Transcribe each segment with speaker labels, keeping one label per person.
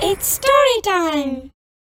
Speaker 1: It's story time.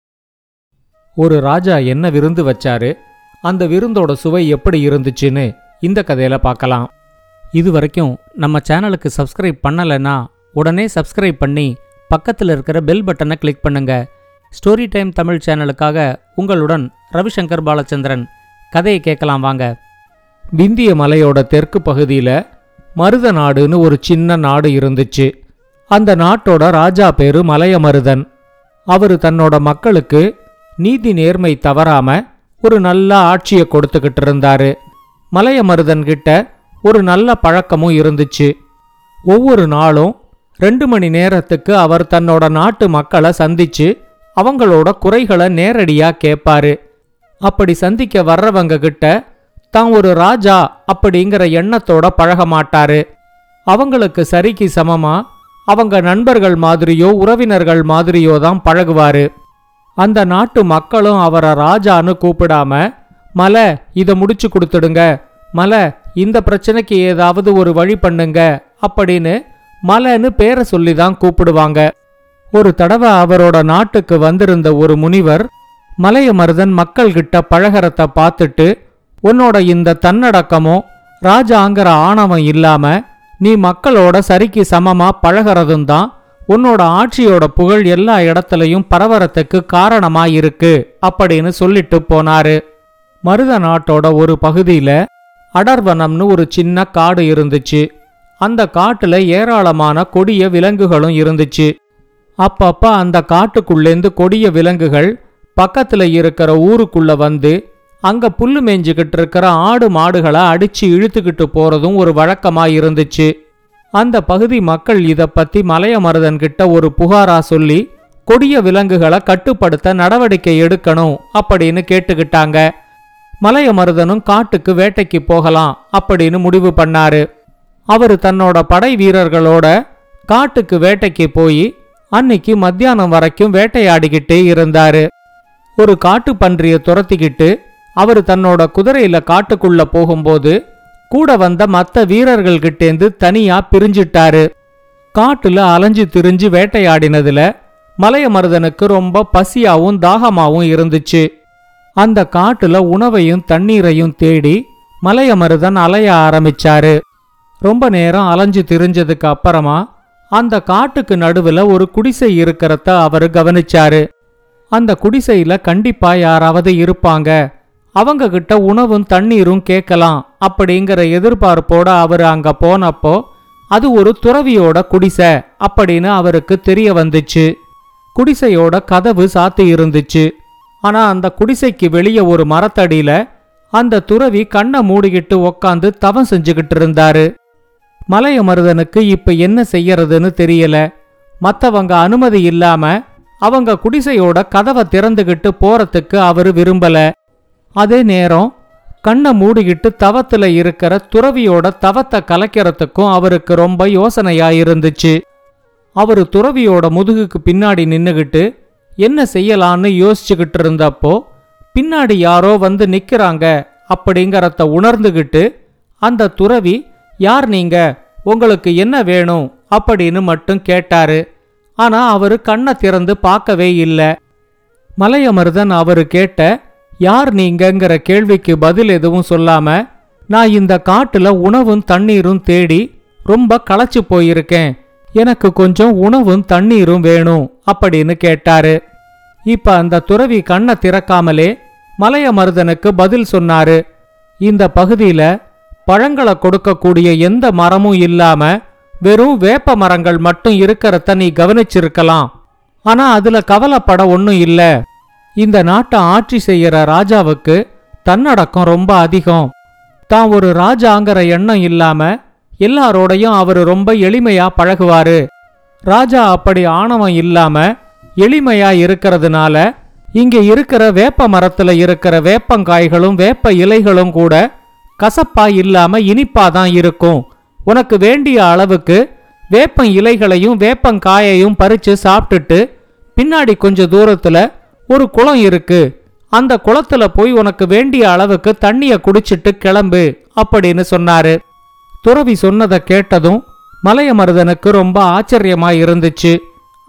Speaker 2: ஒரு ராஜா என்ன விருந்து வச்சாரு அந்த விருந்தோட சுவை எப்படி இருந்துச்சுன்னு இந்த கதையில பார்க்கலாம் இது வரைக்கும் நம்ம சேனலுக்கு சப்ஸ்கிரைப் பண்ணலைன்னா உடனே சப்ஸ்கிரைப் பண்ணி பக்கத்தில் இருக்கிற பெல் பட்டனை கிளிக் பண்ணுங்க ஸ்டோரி டைம் தமிழ் சேனலுக்காக உங்களுடன் ரவிசங்கர் பாலச்சந்திரன் கதையை கேட்கலாம் வாங்க விந்திய மலையோட தெற்கு பகுதியில் மருத நாடுன்னு ஒரு சின்ன நாடு இருந்துச்சு அந்த நாட்டோட ராஜா பேரு மலையமருதன் அவரு தன்னோட மக்களுக்கு நீதி நேர்மை தவறாம ஒரு நல்ல ஆட்சியை கொடுத்துக்கிட்டு இருந்தாரு மலையமருதன் கிட்ட ஒரு நல்ல பழக்கமும் இருந்துச்சு ஒவ்வொரு நாளும் ரெண்டு மணி நேரத்துக்கு அவர் தன்னோட நாட்டு மக்களை சந்திச்சு அவங்களோட குறைகளை நேரடியா கேட்பாரு அப்படி சந்திக்க வர்றவங்க கிட்ட தான் ஒரு ராஜா அப்படிங்கிற எண்ணத்தோட பழக மாட்டாரு அவங்களுக்கு சரிக்கு சமமா அவங்க நண்பர்கள் மாதிரியோ உறவினர்கள் மாதிரியோ தான் பழகுவாரு அந்த நாட்டு மக்களும் அவரை ராஜான்னு கூப்பிடாம மலை இதை முடிச்சு கொடுத்துடுங்க மலை இந்த பிரச்சனைக்கு ஏதாவது ஒரு வழி பண்ணுங்க அப்படின்னு மலைன்னு பேரை சொல்லி தான் கூப்பிடுவாங்க ஒரு தடவை அவரோட நாட்டுக்கு வந்திருந்த ஒரு முனிவர் மலையமருதன் மக்கள்கிட்ட பழகறத பார்த்துட்டு உன்னோட இந்த தன்னடக்கமும் ராஜாங்கிற ஆணவம் இல்லாம நீ மக்களோட சரிக்கு சமமா பழகிறதும் தான் உன்னோட ஆட்சியோட புகழ் எல்லா இடத்துலயும் பரவறத்துக்கு காரணமா இருக்கு அப்படின்னு சொல்லிட்டு போனாரு மருத நாட்டோட ஒரு பகுதியில அடர்வனம்னு ஒரு சின்ன காடு இருந்துச்சு அந்த காட்டுல ஏராளமான கொடிய விலங்குகளும் இருந்துச்சு அப்பப்ப அந்த காட்டுக்குள்ளேந்து கொடிய விலங்குகள் பக்கத்துல இருக்கிற ஊருக்குள்ள வந்து அங்க புல்லு மேய்ஞ்சுக்கிட்டு இருக்கிற ஆடு மாடுகளை அடிச்சு இழுத்துக்கிட்டு போறதும் ஒரு வழக்கமா இருந்துச்சு அந்த பகுதி மக்கள் இத பத்தி மலையமருதன் கிட்ட ஒரு புகாரா சொல்லி கொடிய விலங்குகளை கட்டுப்படுத்த நடவடிக்கை எடுக்கணும் அப்படின்னு கேட்டுக்கிட்டாங்க மலையமருதனும் காட்டுக்கு வேட்டைக்கு போகலாம் அப்படின்னு முடிவு பண்ணாரு அவரு தன்னோட படை வீரர்களோட காட்டுக்கு வேட்டைக்கு போய் அன்னிக்கு மத்தியானம் வரைக்கும் வேட்டையாடிக்கிட்டே இருந்தாரு ஒரு காட்டு பன்றிய துரத்திக்கிட்டு அவர் தன்னோட குதிரையில காட்டுக்குள்ள போகும்போது கூட வந்த மத்த வீரர்கள்கிட்டேந்து தனியா பிரிஞ்சிட்டாரு காட்டுல அலைஞ்சு திரிஞ்சு வேட்டையாடினதுல மலையமருதனுக்கு ரொம்ப பசியாவும் தாகமாவும் இருந்துச்சு அந்த காட்டுல உணவையும் தண்ணீரையும் தேடி மலையமருதன் அலைய ஆரம்பிச்சாரு ரொம்ப நேரம் அலைஞ்சு திரிஞ்சதுக்கு அப்புறமா அந்த காட்டுக்கு நடுவுல ஒரு குடிசை இருக்கிறத அவரு கவனிச்சாரு அந்த குடிசையில கண்டிப்பா யாராவது இருப்பாங்க அவங்க கிட்ட உணவும் தண்ணீரும் கேட்கலாம் அப்படிங்கிற எதிர்பார்ப்போட அவர் அங்க போனப்போ அது ஒரு துறவியோட குடிசை அப்படின்னு அவருக்கு தெரிய வந்துச்சு குடிசையோட கதவு சாத்தி இருந்துச்சு ஆனா அந்த குடிசைக்கு வெளியே ஒரு மரத்தடியில அந்த துறவி கண்ணை மூடிக்கிட்டு உக்காந்து தவம் செஞ்சுக்கிட்டு இருந்தாரு மலையமருதனுக்கு இப்ப என்ன செய்யறதுன்னு தெரியல மத்தவங்க அனுமதி இல்லாம அவங்க குடிசையோட கதவை திறந்துகிட்டு போறதுக்கு அவரு விரும்பல அதே நேரம் கண்ணை மூடிக்கிட்டு தவத்துல இருக்கிற துறவியோட தவத்தை கலைக்கிறதுக்கும் அவருக்கு ரொம்ப யோசனையா இருந்துச்சு அவரு துறவியோட முதுகுக்கு பின்னாடி நின்னுகிட்டு என்ன செய்யலான்னு யோசிச்சுக்கிட்டு இருந்தப்போ பின்னாடி யாரோ வந்து நிக்கிறாங்க அப்படிங்கறத உணர்ந்துகிட்டு அந்த துறவி யார் நீங்க உங்களுக்கு என்ன வேணும் அப்படின்னு மட்டும் கேட்டாரு ஆனா அவரு கண்ணை திறந்து பார்க்கவே இல்லை மலையமருதன் அவரு கேட்ட யார் நீங்கங்கிற கேள்விக்கு பதில் எதுவும் சொல்லாம நான் இந்த காட்டுல உணவும் தண்ணீரும் தேடி ரொம்ப களைச்சு போயிருக்கேன் எனக்கு கொஞ்சம் உணவும் தண்ணீரும் வேணும் அப்படின்னு கேட்டாரு இப்ப அந்த துறவி கண்ணை திறக்காமலே மலையமருதனுக்கு பதில் சொன்னாரு இந்த பகுதியில பழங்களை கொடுக்கக்கூடிய எந்த மரமும் இல்லாம வெறும் வேப்ப மரங்கள் மட்டும் இருக்கிறத நீ கவனிச்சிருக்கலாம் ஆனா அதுல கவலைப்பட ஒன்னும் இல்ல இந்த நாட்டை ஆட்சி செய்யற ராஜாவுக்கு தன்னடக்கம் ரொம்ப அதிகம் தான் ஒரு ராஜாங்கிற எண்ணம் இல்லாம எல்லாரோடையும் அவர் ரொம்ப எளிமையா பழகுவாரு ராஜா அப்படி ஆணவம் இல்லாம எளிமையா இருக்கிறதுனால இங்க இருக்கிற வேப்ப மரத்துல இருக்கிற வேப்பங்காய்களும் வேப்ப இலைகளும் கூட கசப்பா இல்லாம இனிப்பாதான் இருக்கும் உனக்கு வேண்டிய அளவுக்கு வேப்பம் இலைகளையும் வேப்பங்காயையும் பறிச்சு சாப்பிட்டுட்டு பின்னாடி கொஞ்ச தூரத்துல ஒரு குளம் இருக்கு அந்த குளத்துல போய் உனக்கு வேண்டிய அளவுக்கு தண்ணிய குடிச்சிட்டு கிளம்பு அப்படின்னு சொன்னாரு துறவி சொன்னதை கேட்டதும் மலையமருதனுக்கு ரொம்ப ஆச்சரியமா இருந்துச்சு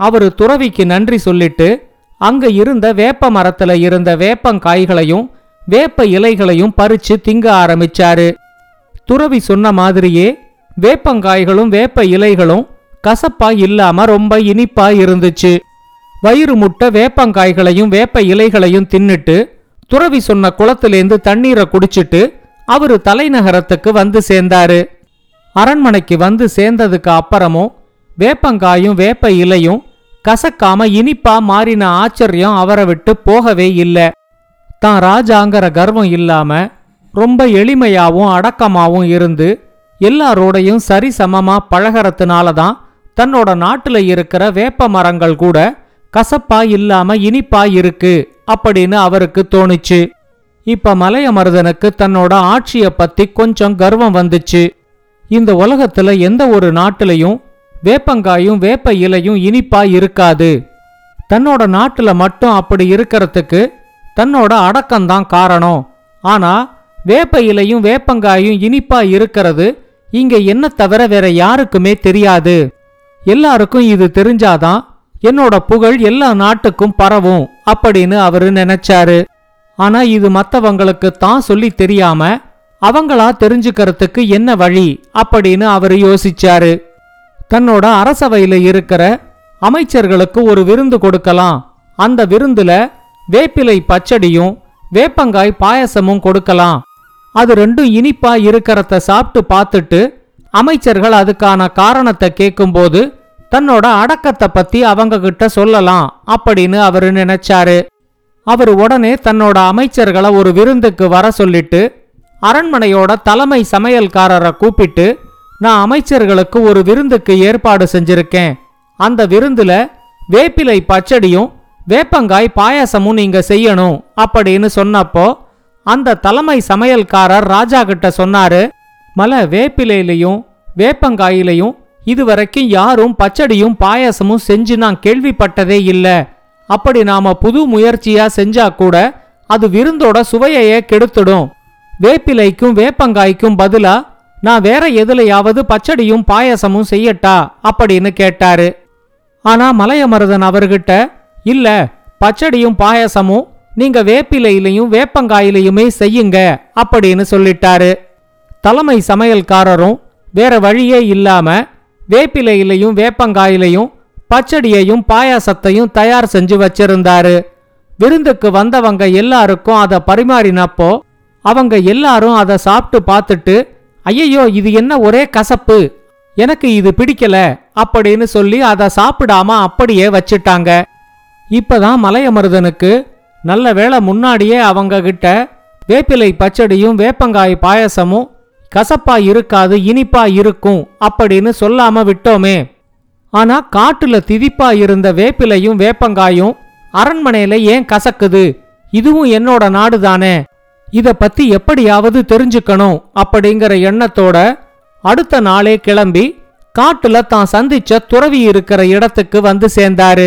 Speaker 2: அவரு துறவிக்கு நன்றி சொல்லிட்டு அங்க இருந்த வேப்ப மரத்துல இருந்த வேப்பங்காய்களையும் வேப்ப இலைகளையும் பறிச்சு திங்க ஆரம்பிச்சாரு துறவி சொன்ன மாதிரியே வேப்பங்காய்களும் வேப்ப இலைகளும் கசப்பா இல்லாம ரொம்ப இனிப்பா இருந்துச்சு வயிறு முட்டை வேப்பங்காய்களையும் வேப்ப இலைகளையும் தின்னுட்டு துறவி சொன்ன குளத்திலேந்து தண்ணீரை குடிச்சிட்டு அவரு தலைநகரத்துக்கு வந்து சேர்ந்தாரு அரண்மனைக்கு வந்து சேர்ந்ததுக்கு அப்புறமும் வேப்பங்காயும் வேப்ப இலையும் கசக்காம இனிப்பா மாறின ஆச்சரியம் அவரை விட்டு போகவே இல்லை தான் ராஜாங்கிற கர்வம் இல்லாம ரொம்ப எளிமையாவும் அடக்கமாவும் இருந்து எல்லாரோடையும் சரிசமமா பழகறதுனால தான் தன்னோட நாட்டுல இருக்கிற வேப்ப மரங்கள் கூட கசப்பா இல்லாம இனிப்பா இருக்கு அப்படின்னு அவருக்கு தோணுச்சு இப்ப மலையமருதனுக்கு தன்னோட ஆட்சிய பத்தி கொஞ்சம் கர்வம் வந்துச்சு இந்த உலகத்துல எந்த ஒரு நாட்டிலையும் வேப்பங்காயும் வேப்ப இலையும் இனிப்பா இருக்காது தன்னோட நாட்டுல மட்டும் அப்படி இருக்கறதுக்கு தன்னோட அடக்கம்தான் காரணம் ஆனா வேப்ப இலையும் வேப்பங்காயும் இனிப்பா இருக்கிறது இங்க என்ன தவிர வேற யாருக்குமே தெரியாது எல்லாருக்கும் இது தெரிஞ்சாதான் என்னோட புகழ் எல்லா நாட்டுக்கும் பரவும் அப்படின்னு அவரு நினைச்சாரு ஆனா இது மத்தவங்களுக்கு தான் சொல்லி தெரியாம அவங்களா தெரிஞ்சுக்கிறதுக்கு என்ன வழி அப்படின்னு அவரு யோசிச்சாரு தன்னோட அரசவையில இருக்கிற அமைச்சர்களுக்கு ஒரு விருந்து கொடுக்கலாம் அந்த விருந்துல வேப்பிலை பச்சடியும் வேப்பங்காய் பாயசமும் கொடுக்கலாம் அது ரெண்டும் இனிப்பா இருக்கிறத சாப்பிட்டு பார்த்துட்டு அமைச்சர்கள் அதுக்கான காரணத்தை கேட்கும்போது தன்னோட அடக்கத்தை பத்தி அவங்க கிட்ட சொல்லலாம் அப்படின்னு அவரு நினைச்சாரு அவர் உடனே தன்னோட அமைச்சர்களை ஒரு விருந்துக்கு வர சொல்லிட்டு அரண்மனையோட தலைமை சமையல்காரரை கூப்பிட்டு நான் அமைச்சர்களுக்கு ஒரு விருந்துக்கு ஏற்பாடு செஞ்சிருக்கேன் அந்த விருந்துல வேப்பிலை பச்சடியும் வேப்பங்காய் பாயாசமும் நீங்க செய்யணும் அப்படின்னு சொன்னப்போ அந்த தலைமை சமையல்காரர் ராஜா கிட்ட சொன்னாரு மலை வேப்பிலையிலையும் வேப்பங்காயிலையும் இதுவரைக்கும் யாரும் பச்சடியும் பாயாசமும் செஞ்சு நான் கேள்விப்பட்டதே இல்ல அப்படி நாம புது முயற்சியா செஞ்சா கூட அது விருந்தோட சுவையையே கெடுத்துடும் வேப்பிலைக்கும் வேப்பங்காய்க்கும் பதிலா நான் வேற எதுலயாவது பச்சடியும் பாயாசமும் செய்யட்டா அப்படின்னு கேட்டாரு ஆனா மலையமருதன் அவர்கிட்ட இல்ல பச்சடியும் பாயாசமும் நீங்க வேப்பிலையிலையும் வேப்பங்காயிலையுமே செய்யுங்க அப்படின்னு சொல்லிட்டாரு தலைமை சமையல்காரரும் வேற வழியே இல்லாம வேப்பிலையிலையும் வேப்பங்காயிலையும் பச்சடியையும் பாயாசத்தையும் தயார் செஞ்சு வச்சிருந்தாரு விருந்துக்கு வந்தவங்க எல்லாருக்கும் அதை பரிமாறினப்போ அவங்க எல்லாரும் அதை சாப்பிட்டு பார்த்துட்டு ஐயையோ இது என்ன ஒரே கசப்பு எனக்கு இது பிடிக்கல அப்படின்னு சொல்லி அதை சாப்பிடாம அப்படியே வச்சிட்டாங்க இப்பதான் மலையமருதனுக்கு நல்ல வேளை முன்னாடியே அவங்க கிட்ட வேப்பிலை பச்சடியும் வேப்பங்காய் பாயசமும் கசப்பா இருக்காது இனிப்பா இருக்கும் அப்படின்னு சொல்லாம விட்டோமே ஆனா காட்டுல திதிப்பா இருந்த வேப்பிலையும் வேப்பங்காயும் அரண்மனையில ஏன் கசக்குது இதுவும் என்னோட நாடு தானே இத பத்தி எப்படியாவது தெரிஞ்சுக்கணும் அப்படிங்கிற எண்ணத்தோட அடுத்த நாளே கிளம்பி காட்டுல தான் சந்திச்ச துறவி இருக்கிற இடத்துக்கு வந்து சேர்ந்தாரு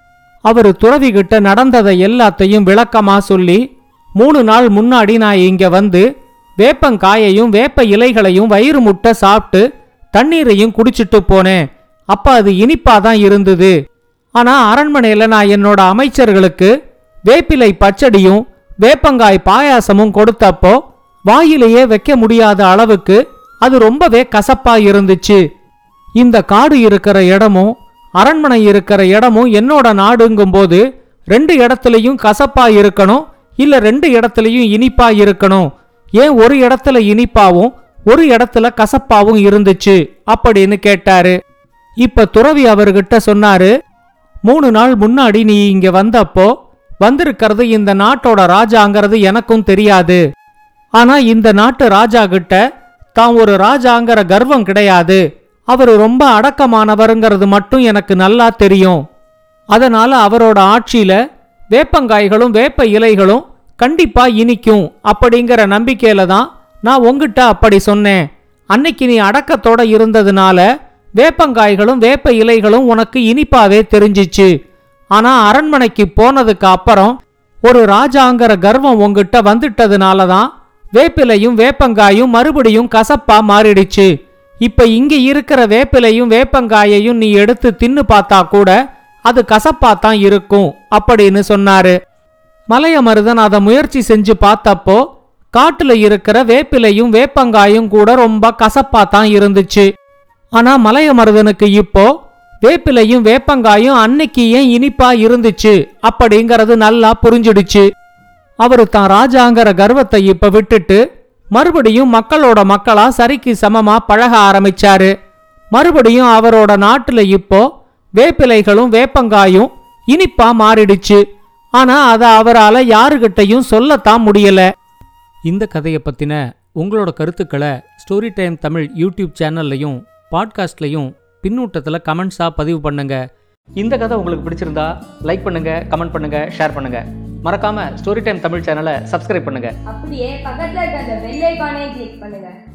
Speaker 2: அவரு துறவி கிட்ட நடந்ததை எல்லாத்தையும் விளக்கமா சொல்லி மூணு நாள் முன்னாடி நான் இங்க வந்து வேப்பங்காயையும் வேப்ப இலைகளையும் வயிறு முட்டை சாப்பிட்டு தண்ணீரையும் குடிச்சிட்டு போனேன் அப்ப அது இனிப்பா தான் இருந்தது ஆனா அரண்மனையில நான் என்னோட அமைச்சர்களுக்கு வேப்பிலை பச்சடியும் வேப்பங்காய் பாயாசமும் கொடுத்தப்போ வாயிலேயே வைக்க முடியாத அளவுக்கு அது ரொம்பவே கசப்பா இருந்துச்சு இந்த காடு இருக்கிற இடமும் அரண்மனை இருக்கிற இடமும் என்னோட நாடுங்கும்போது ரெண்டு இடத்துலயும் கசப்பா இருக்கணும் இல்ல ரெண்டு இடத்துலயும் இனிப்பா இருக்கணும் ஏன் ஒரு இடத்துல இனிப்பாவும் ஒரு இடத்துல கசப்பாவும் இருந்துச்சு அப்படின்னு கேட்டாரு இப்ப துறவி அவர்கிட்ட சொன்னாரு மூணு நாள் முன்னாடி நீ இங்க வந்தப்போ வந்திருக்கிறது இந்த நாட்டோட ராஜாங்கிறது எனக்கும் தெரியாது ஆனா இந்த நாட்டு ராஜா கிட்ட தான் ஒரு ராஜாங்கிற கர்வம் கிடையாது அவர் ரொம்ப அடக்கமானவருங்கிறது மட்டும் எனக்கு நல்லா தெரியும் அதனால அவரோட ஆட்சியில வேப்பங்காய்களும் வேப்ப இலைகளும் கண்டிப்பா இனிக்கும் அப்படிங்கிற நம்பிக்கையில தான் நான் உங்ககிட்ட அப்படி சொன்னேன் அன்னைக்கு நீ அடக்கத்தோட இருந்ததுனால வேப்பங்காய்களும் வேப்ப இலைகளும் உனக்கு இனிப்பாவே தெரிஞ்சிச்சு ஆனா அரண்மனைக்கு போனதுக்கு அப்புறம் ஒரு ராஜாங்கிற கர்வம் உங்ககிட்ட வந்துட்டதுனால தான் வேப்பிலையும் வேப்பங்காயும் மறுபடியும் கசப்பா மாறிடுச்சு இப்ப இங்க இருக்கிற வேப்பிலையும் வேப்பங்காயையும் நீ எடுத்து தின்னு பார்த்தா கூட அது கசப்பாத்தான் இருக்கும் அப்படின்னு சொன்னாரு மலையமருதன் அதை முயற்சி செஞ்சு பார்த்தப்போ காட்டுல இருக்கிற வேப்பிலையும் வேப்பங்காயும் கூட ரொம்ப கசப்பாத்தான் இருந்துச்சு ஆனா மலையமருதனுக்கு இப்போ வேப்பிலையும் வேப்பங்காயும் அன்னைக்கு ஏன் இனிப்பா இருந்துச்சு அப்படிங்கறது நல்லா புரிஞ்சிடுச்சு அவரு தான் ராஜாங்கிற கர்வத்தை இப்ப விட்டுட்டு மறுபடியும் மக்களோட மக்களா சரிக்கு சமமா பழக ஆரம்பிச்சாரு மறுபடியும் அவரோட நாட்டுல இப்போ வேப்பிலைகளும் வேப்பங்காயும் இனிப்பா மாறிடுச்சு ஆனா அத அவரால யாருகிட்டயும் சொல்லத்தான் முடியல இந்த கதையை பத்தின உங்களோட கருத்துக்களை ஸ்டோரி டைம் தமிழ் யூடியூப் சேனல்லையும் பாட்காஸ்ட்லையும் பின்னூட்டத்தில் கமெண்ட்ஸாக பதிவு பண்ணுங்க இந்த கதை உங்களுக்கு பிடிச்சிருந்தா லைக் பண்ணுங்க கமெண்ட் பண்ணுங்க ஷேர் பண்ணுங்க மறக்காம ஸ்டோரி டைம் தமிழ் சேனலை சப்ஸ்கிரைப் பண்ணுங்க
Speaker 1: அப்படியே பக்கத்துல இருக்க அந்த பெல் ஐகானையும் கிளிக் பண்ணுங்க